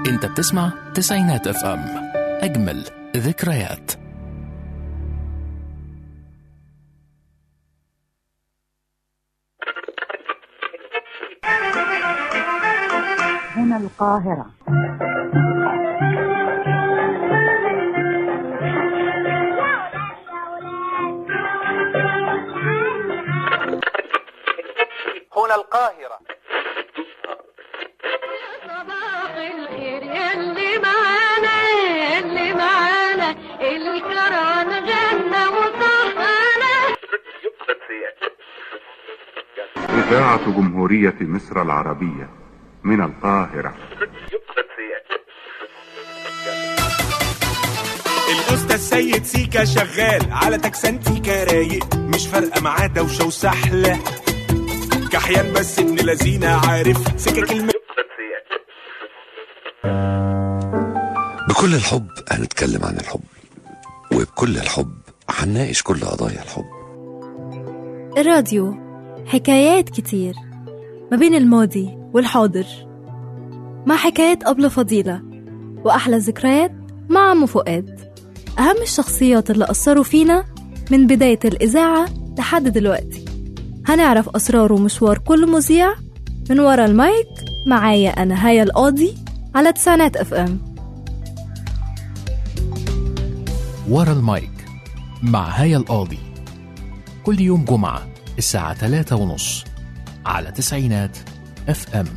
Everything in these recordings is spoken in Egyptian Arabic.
انت بتسمع تسعينات اف ام اجمل ذكريات هنا القاهرة هنا القاهرة صباح الخير يلي معانا يلي معانا الكران غنى وصحانا إذاعة جمهورية مصر العربية من القاهرة الاستاذ سيد سيكا شغال على تكسنتيكا رايق مش فارقه معاه دوشه وسحله كحيان بس ابن لذينه عارف سكك الم... بكل الحب هنتكلم عن الحب وبكل الحب هنناقش كل قضايا الحب الراديو حكايات كتير ما بين الماضي والحاضر مع حكايات أبلة فضيلة وأحلى الذكريات مع عمو فؤاد أهم الشخصيات اللي أثروا فينا من بداية الإذاعة لحد دلوقتي هنعرف أسرار ومشوار كل مذيع من ورا المايك معايا أنا هيا القاضي على تسعينات اف ام ورا المايك مع هيا القاضي كل يوم جمعة الساعة 3 ونص على تسعينات اف ام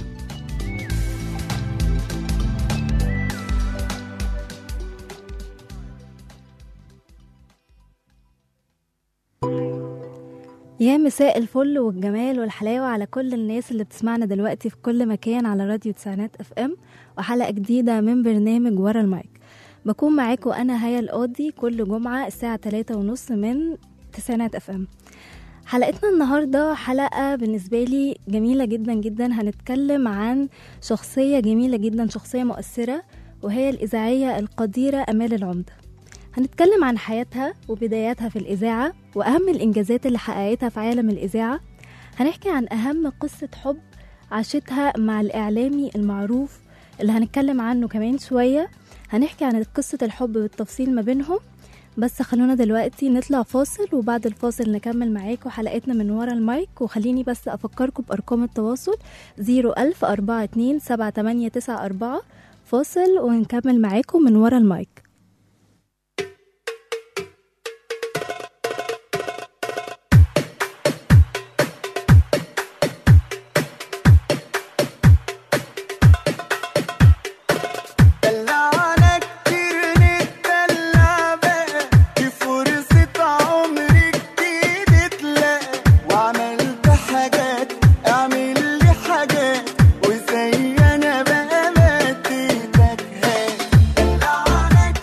يا مساء الفل والجمال والحلاوة على كل الناس اللي بتسمعنا دلوقتي في كل مكان على راديو تسعينات اف ام وحلقة جديدة من برنامج ورا المايك بكون معاكم أنا هيا القاضي كل جمعة الساعة تلاتة ونص من تسعينات اف ام حلقتنا النهاردة حلقة بالنسبة لي جميلة جدا جدا هنتكلم عن شخصية جميلة جدا شخصية مؤثرة وهي الإذاعية القديرة أمال العمدة هنتكلم عن حياتها وبداياتها في الإذاعة وأهم الإنجازات اللي حققتها في عالم الإذاعة هنحكي عن أهم قصة حب عاشتها مع الإعلامي المعروف اللي هنتكلم عنه كمان شوية هنحكي عن قصة الحب بالتفصيل ما بينهم بس خلونا دلوقتي نطلع فاصل وبعد الفاصل نكمل معاكم حلقتنا من ورا المايك وخليني بس أفكركم بأرقام التواصل 01042 7894 فاصل ونكمل معاكم من ورا المايك دلعنا كتير نتدلع بقى دي فرصة عمري جديد تلاقى وعملت حاجات اعمل لي حاجات وزي انا بقى ما اديتك هات دلعنا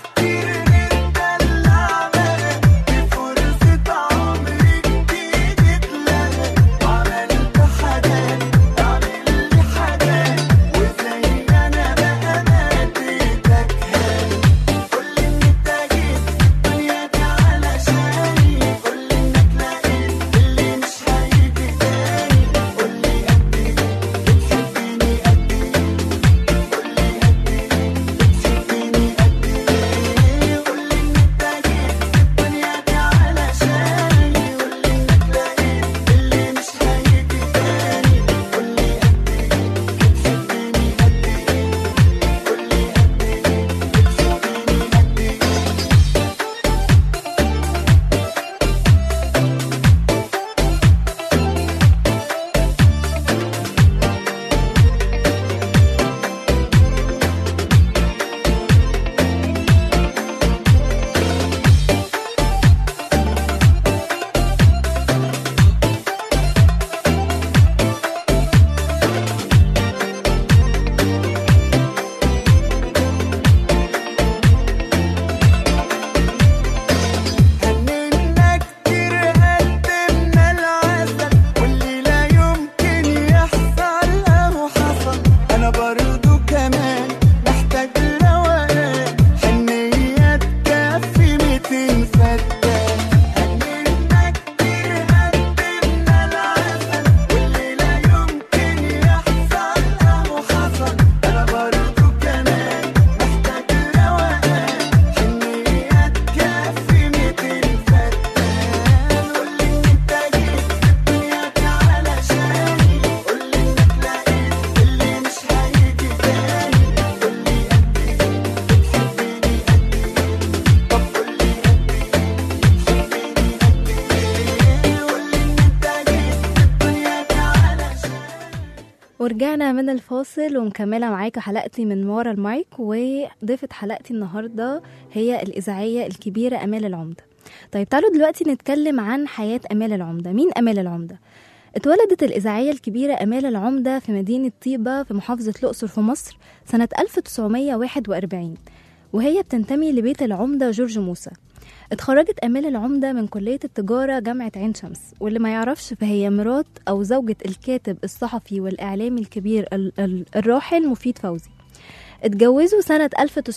ورجعنا من الفاصل ومكملة معاكم حلقتي من ورا المايك وضيفة حلقتي النهاردة هي الإذاعية الكبيرة أمال العمدة طيب تعالوا دلوقتي نتكلم عن حياة أمال العمدة مين أمال العمدة؟ اتولدت الإذاعية الكبيرة أمال العمدة في مدينة طيبة في محافظة الأقصر في مصر سنة 1941 وهي بتنتمي لبيت العمدة جورج موسى اتخرجت أمال العمدة من كلية التجارة جامعة عين شمس واللي ما يعرفش فهي مرات أو زوجة الكاتب الصحفي والإعلامي الكبير ال- ال- الراحل مفيد فوزي اتجوزوا سنة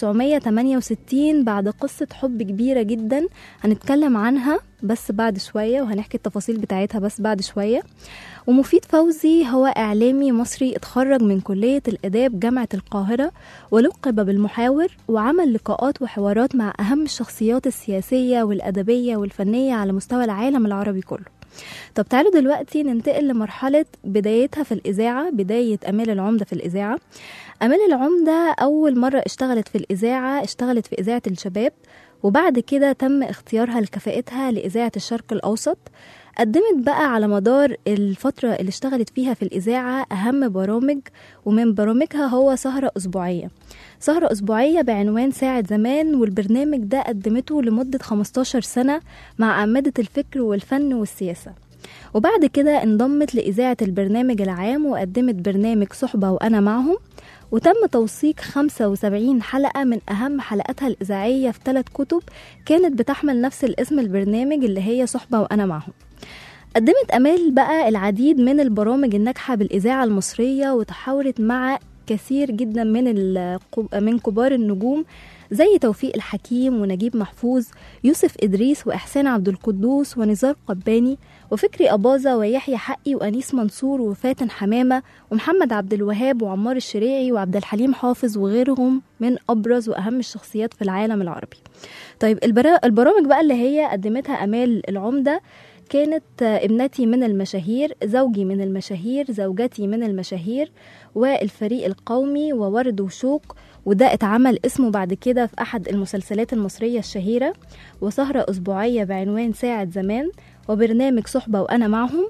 1968 بعد قصة حب كبيرة جدا هنتكلم عنها بس بعد شوية وهنحكي التفاصيل بتاعتها بس بعد شوية ومفيد فوزي هو إعلامي مصري اتخرج من كلية الآداب جامعة القاهرة ولقب بالمحاور وعمل لقاءات وحوارات مع أهم الشخصيات السياسية والأدبية والفنية على مستوى العالم العربي كله طب تعالوا دلوقتي ننتقل لمرحلة بدايتها في الإذاعة بداية أمال العمدة في الإذاعة أمال العمدة أول مرة اشتغلت في الإذاعة اشتغلت في إذاعة الشباب وبعد كده تم اختيارها لكفاءتها لإذاعة الشرق الأوسط قدمت بقى على مدار الفترة اللي اشتغلت فيها في الإذاعة أهم برامج ومن برامجها هو سهرة أسبوعية سهرة أسبوعية بعنوان ساعة زمان والبرنامج ده قدمته لمدة 15 سنة مع أعمدة الفكر والفن والسياسة وبعد كده انضمت لإذاعة البرنامج العام وقدمت برنامج صحبة وأنا معهم وتم توثيق 75 حلقة من أهم حلقاتها الإذاعية في ثلاث كتب كانت بتحمل نفس الاسم البرنامج اللي هي صحبة وأنا معهم قدمت أمال بقى العديد من البرامج الناجحة بالإذاعة المصرية وتحاورت مع كثير جدا من الق- من كبار النجوم زي توفيق الحكيم ونجيب محفوظ يوسف إدريس وإحسان عبد القدوس ونزار قباني وفكري أباظة ويحيى حقي وأنيس منصور وفاتن حمامة ومحمد عبد الوهاب وعمار الشريعي وعبد الحليم حافظ وغيرهم من أبرز وأهم الشخصيات في العالم العربي طيب البرا- البرامج بقى اللي هي قدمتها أمال العمدة كانت آه، ابنتي من المشاهير زوجي من المشاهير زوجتي من المشاهير والفريق القومي وورد وشوق وده اتعمل اسمه بعد كده في أحد المسلسلات المصرية الشهيرة وسهرة أسبوعية بعنوان ساعة زمان وبرنامج صحبة وأنا معهم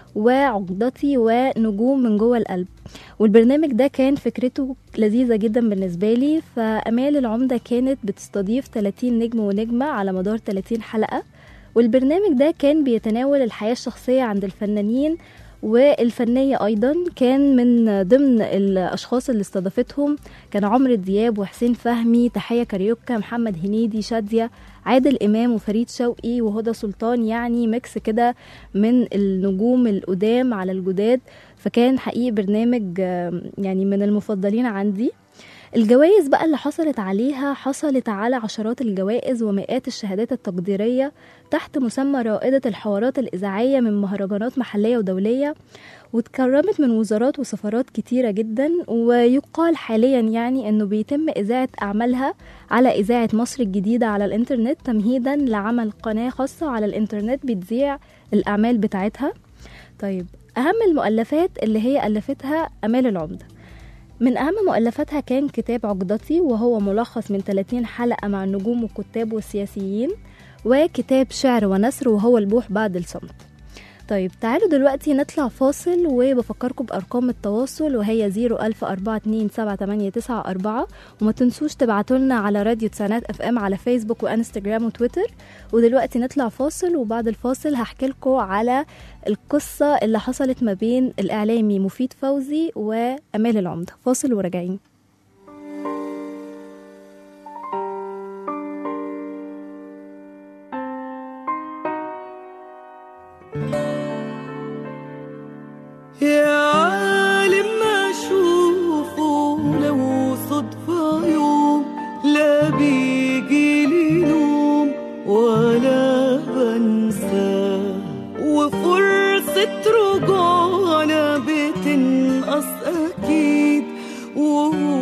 وعقدتي ونجوم من جوه القلب والبرنامج ده كان فكرته لذيذة جدا بالنسبة لي فأمال العمدة كانت بتستضيف 30 نجم ونجمة على مدار 30 حلقة والبرنامج ده كان بيتناول الحياة الشخصية عند الفنانين والفنية أيضا كان من ضمن الأشخاص اللي استضافتهم كان عمرو دياب وحسين فهمي تحية كاريوكا محمد هنيدي شادية عادل إمام وفريد شوقي وهدى سلطان يعني ميكس كده من النجوم القدام على الجداد فكان حقيقي برنامج آم، يعني من المفضلين عندي الجوائز بقى اللي حصلت عليها حصلت على عشرات الجوائز ومئات الشهادات التقديرية تحت مسمى رائدة الحوارات الإذاعية من مهرجانات محلية ودولية واتكرمت من وزارات وسفارات كتيرة جدا ويقال حاليا يعني انه بيتم اذاعة اعمالها على اذاعة مصر الجديدة على الانترنت تمهيدا لعمل قناة خاصة على الانترنت بتذيع الاعمال بتاعتها طيب اهم المؤلفات اللي هي الفتها امال العمدة من أهم مؤلفاتها كان كتاب عقدتي وهو ملخص من 30 حلقة مع النجوم والكتاب والسياسيين وكتاب شعر ونثر وهو البوح بعد الصمت طيب تعالوا دلوقتي نطلع فاصل وبفكركم بأرقام التواصل وهي 010427894 وما تنسوش تبعتولنا على راديو تسانات اف ام على فيسبوك وانستجرام وتويتر ودلوقتي نطلع فاصل وبعد الفاصل هحكي لكم على القصة اللي حصلت ما بين الإعلامي مفيد فوزي وأمال العمدة فاصل وراجعين يا عالم ما اشوفه لو صدفة يوم لا بيجي لي نوم ولا بنساه وفرصة رجوعنا بتنقص أكيد وهو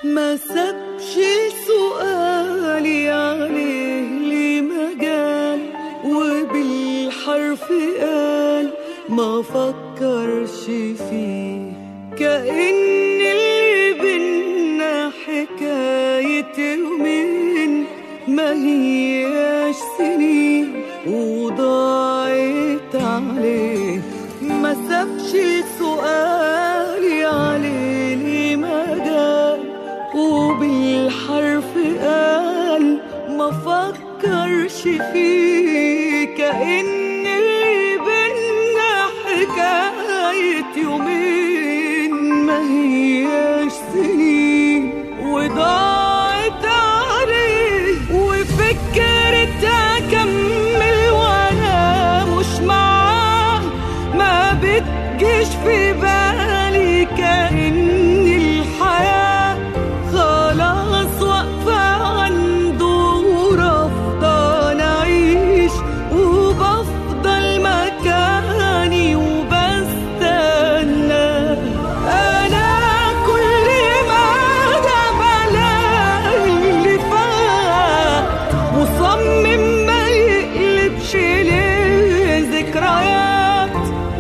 ما سابش سؤالي عليه لي مجال وبالحرف قال ما فكرش فيه كأن اللي بينا حكاية يومين ما هياش سنين وضاعت عليه ما سابش سؤالي عليه لي مجال وبالحرف قال ما فكرش فيه كأن اللي بينا حكاية يومين ما هياش سنين وضاعت عليه وفكرت أكمل وأنا مش معاه ما بتجيش في بالي كأن الحياة خلاص واقفة عنده ورافضة نعيش وبفضل مكاني وبستنى أنا كل ما ده بلاقي اللي فات مصمم ما يقلبش ليه ذكريات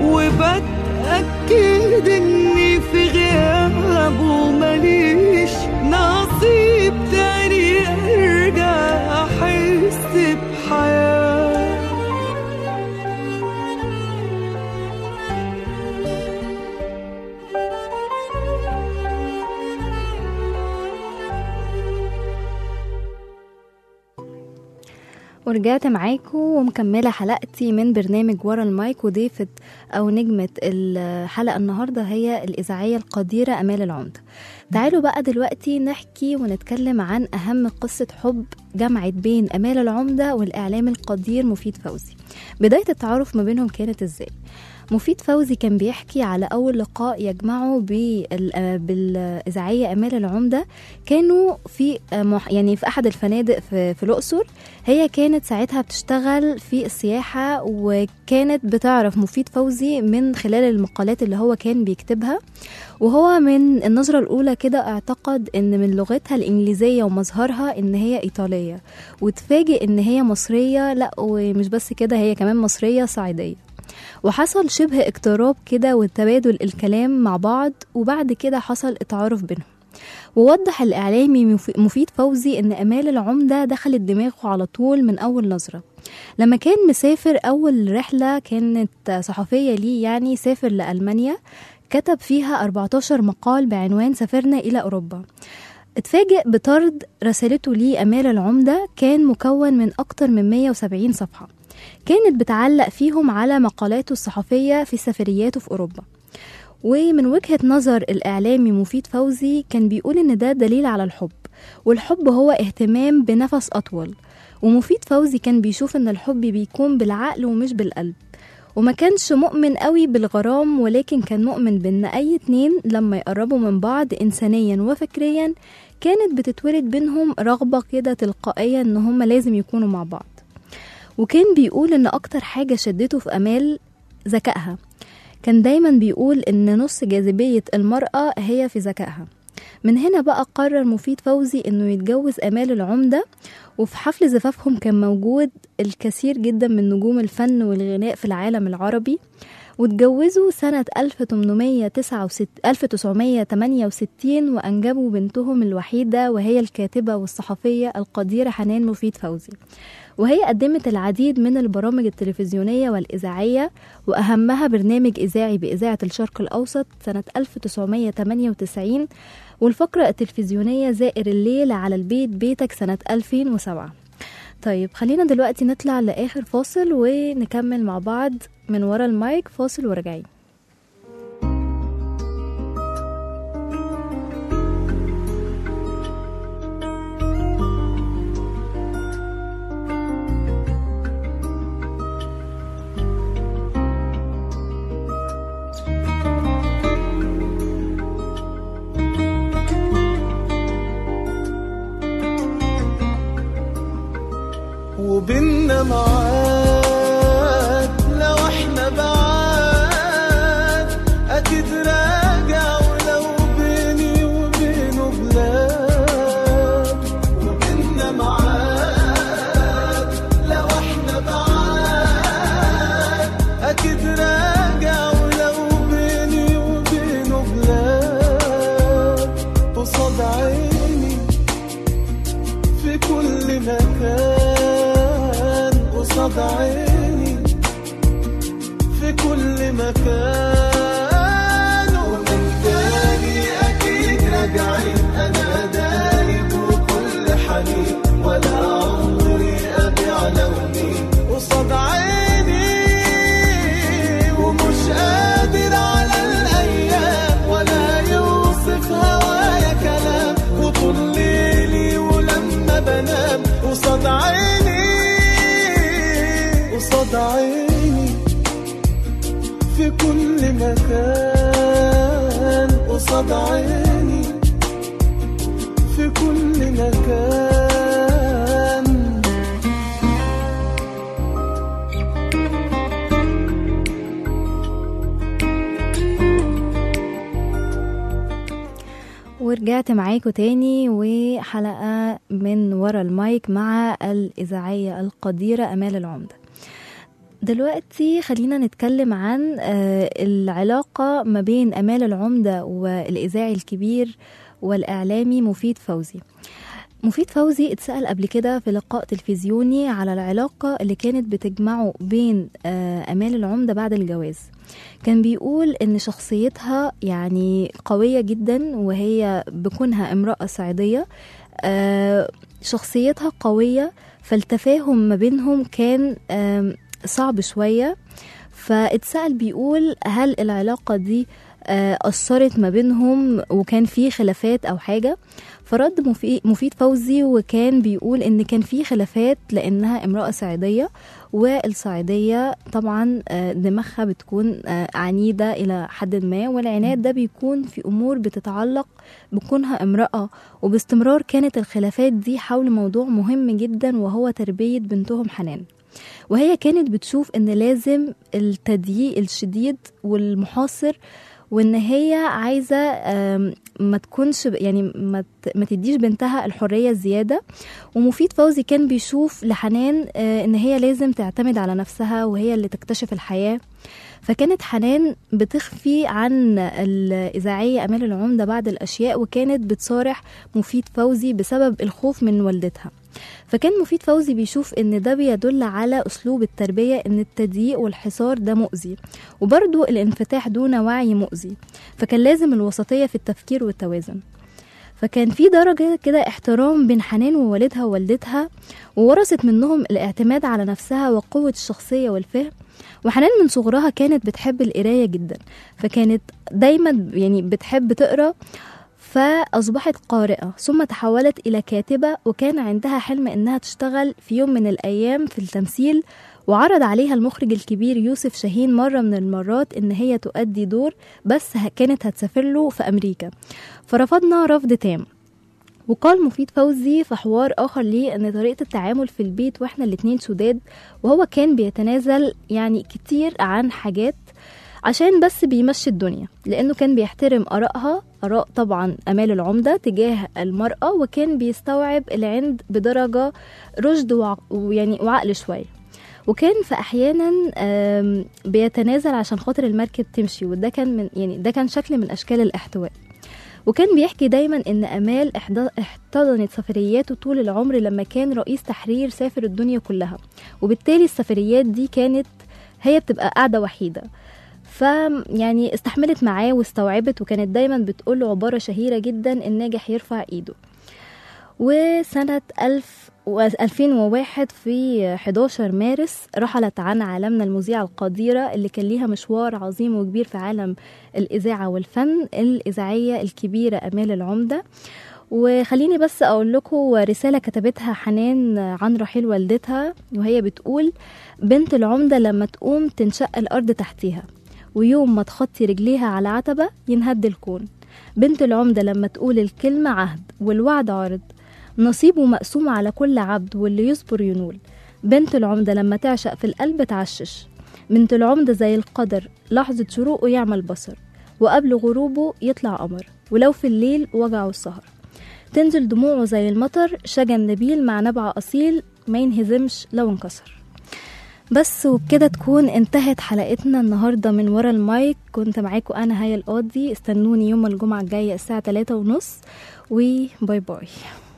وبتأكد إني في غيابه ماليش نصيب تاني أرجع أحس بحياة ورجعت معاكم ومكملة حلقتي من برنامج ورا المايك وضيفة أو نجمة الحلقة النهاردة هي الإذاعية القديرة أمال العمدة تعالوا بقى دلوقتي نحكي ونتكلم عن أهم قصة حب جمعت بين أمال العمدة والإعلام القدير مفيد فوزي بداية التعارف ما بينهم كانت إزاي مفيد فوزي كان بيحكي على أول لقاء يجمعه بال- بالإذاعية أمال العمدة كانوا في مح- يعني في أحد الفنادق في, في الأقصر هي كانت ساعتها بتشتغل في السياحة وكانت بتعرف مفيد فوزي من خلال المقالات اللي هو كان بيكتبها وهو من النظرة الأولى كده اعتقد إن من لغتها الإنجليزية ومظهرها إن هي إيطالية وتفاجئ إن هي مصرية لأ ومش بس كده هي كمان مصرية صعيدية وحصل شبه اقتراب كده وتبادل الكلام مع بعض وبعد كده حصل التعارف بينهم ووضح الإعلامي مف- مفيد فوزي إن أمال العمدة دخلت دماغه على طول من أول نظرة لما كان مسافر أول رحلة كانت صحفية ليه يعني سافر لألمانيا كتب فيها 14 مقال بعنوان سافرنا إلى أوروبا اتفاجئ بطرد رسالته ليه أمال العمدة كان مكون من أكتر من 170 صفحة كانت بتعلق فيهم على مقالاته الصحفية في سفرياته في أوروبا ومن وجهة نظر الإعلامي مفيد فوزي كان بيقول إن ده دليل على الحب والحب هو اهتمام بنفس أطول ومفيد فوزي كان بيشوف إن الحب بيكون بالعقل ومش بالقلب وما كانش مؤمن قوي بالغرام ولكن كان مؤمن بان اي اتنين لما يقربوا من بعض انسانيا وفكريا كانت بتتولد بينهم رغبة كده تلقائية ان هما لازم يكونوا مع بعض وكان بيقول ان اكتر حاجة شدته في امال ذكائها كان دايما بيقول ان نص جاذبية المرأة هي في ذكائها من هنا بقى قرر مفيد فوزي انه يتجوز امال العمدة وفي حفل زفافهم كان موجود الكثير جدا من نجوم الفن والغناء في العالم العربي واتجوزوا سنة 1869 1968 وأنجبوا بنتهم الوحيدة وهي الكاتبة والصحفية القديرة حنان مفيد فوزي وهي قدمت العديد من البرامج التلفزيونية والإذاعية وأهمها برنامج إذاعي بإذاعة الشرق الأوسط سنة 1998 والفقرة التلفزيونية زائر الليل على البيت بيتك سنة 2007 طيب خلينا دلوقتي نطلع لآخر فاصل ونكمل مع بعض من ورا المايك فاصل وراجعين وبيننا معاد لو احنا بعاد اكيد راجع ولو بيني وبينه بلاد مكان قصاد عيني في كل مكان ورجعت معاكم تاني وحلقة من ورا المايك مع الإذاعية القديرة أمال العمدة دلوقتي خلينا نتكلم عن آه، العلاقة ما بين أمال العمدة والإذاعي الكبير والإعلامي مفيد فوزي مفيد فوزي اتسأل قبل كده في لقاء تلفزيوني على العلاقة اللي كانت بتجمعه بين آه، أمال العمدة بعد الجواز كان بيقول ان شخصيتها يعني قوية جدا وهي بكونها امرأة صعيدية آه، شخصيتها قوية فالتفاهم ما بينهم كان آم، صعب شوية فاتسأل بيقول هل العلاقة دي آه، أثرت ما بينهم وكان في خلافات أو حاجة فرد مفي- مفيد فوزي وكان بيقول إن كان في خلافات لأنها امرأة صعيدية والصعيدية طبعا آه، دماغها بتكون آه، عنيدة إلى حد ما والعناد ده بيكون في أمور بتتعلق بكونها امرأة وباستمرار كانت الخلافات دي حول موضوع مهم جدا وهو تربية بنتهم حنان وهي كانت بتشوف ان لازم التضييق الشديد والمحاصر وان هي عايزه آم، ما تكونش ب- يعني ما ت- ما تديش بنتها الحريه الزياده ومفيد فوزي كان بيشوف لحنان آه، ان هي لازم تعتمد على نفسها وهي اللي تكتشف الحياه فكانت حنان بتخفي عن الإذاعية أمال العمدة بعض الأشياء وكانت بتصارح مفيد فوزي بسبب الخوف من والدتها فكان مفيد فوزي بيشوف ان ده بيدل على اسلوب التربيه ان التضييق والحصار ده مؤذي وبرضه الانفتاح دون وعي مؤذي فكان لازم الوسطيه في التفكير والتوازن فكان في درجة كده احترام بين حنان ووالدها ووالدتها وورثت منهم الاعتماد على نفسها وقوة الشخصية والفهم وحنان من صغرها كانت بتحب القراية جدا فكانت دايما يعني بتحب تقرأ فأصبحت قارئة ثم تحولت إلى كاتبة وكان عندها حلم إنها تشتغل في يوم من الأيام في التمثيل وعرض عليها المخرج الكبير يوسف شاهين مرة من المرات إن هي تؤدي دور بس ه- كانت هتسافر له في أمريكا فرفضنا رفض تام وقال مفيد فوزي في حوار آخر ليه إن طريقة التعامل في البيت وإحنا الاتنين شداد وهو كان بيتنازل يعني كتير عن حاجات عشان بس بيمشي الدنيا لأنه كان بيحترم آرائها آراء طبعا أمال العمدة تجاه المرأة وكان بيستوعب العند بدرجة رشد وع- ويعني وعقل شوية وكان في احيانا آم، بيتنازل عشان خاطر المركب تمشي وده كان من يعني ده كان شكل من اشكال الاحتواء وكان بيحكي دايما ان امال إحض- احتضنت سفرياته طول العمر لما كان رئيس تحرير سافر الدنيا كلها وبالتالي السفريات دي كانت هي بتبقى قاعده وحيده ف يعني استحملت معاه واستوعبت وكانت دايما بتقول له عباره شهيره جدا الناجح يرفع ايده وسنة ألف و 2001 في 11 مارس رحلت عن عالمنا المذيعة القديرة اللي كان ليها مشوار عظيم وكبير في عالم الإذاعة والفن الإذاعية الكبيرة أمال العمدة وخليني بس أقول لكم رسالة كتبتها حنان عن رحيل والدتها وهي بتقول بنت العمدة لما تقوم تنشق الأرض تحتيها ويوم ما تخطي رجليها على عتبة ينهد الكون بنت العمدة لما تقول الكلمة عهد والوعد عرض نصيبه مقسوم على كل عبد واللي يصبر ينول بنت العمدة لما تعشق في القلب تعشش بنت العمدة زي القدر لحظة شروقه يعمل بصر وقبل غروبه يطلع قمر ولو في الليل وجعه السهر تنزل دموعه زي المطر شجن نبيل مع نبع أصيل ما ينهزمش لو انكسر بس وبكده تكون انتهت حلقتنا النهاردة من ورا المايك كنت معاكم أنا هيا القاضي استنوني يوم الجمعة الجاية الساعة 3 ونص وباي باي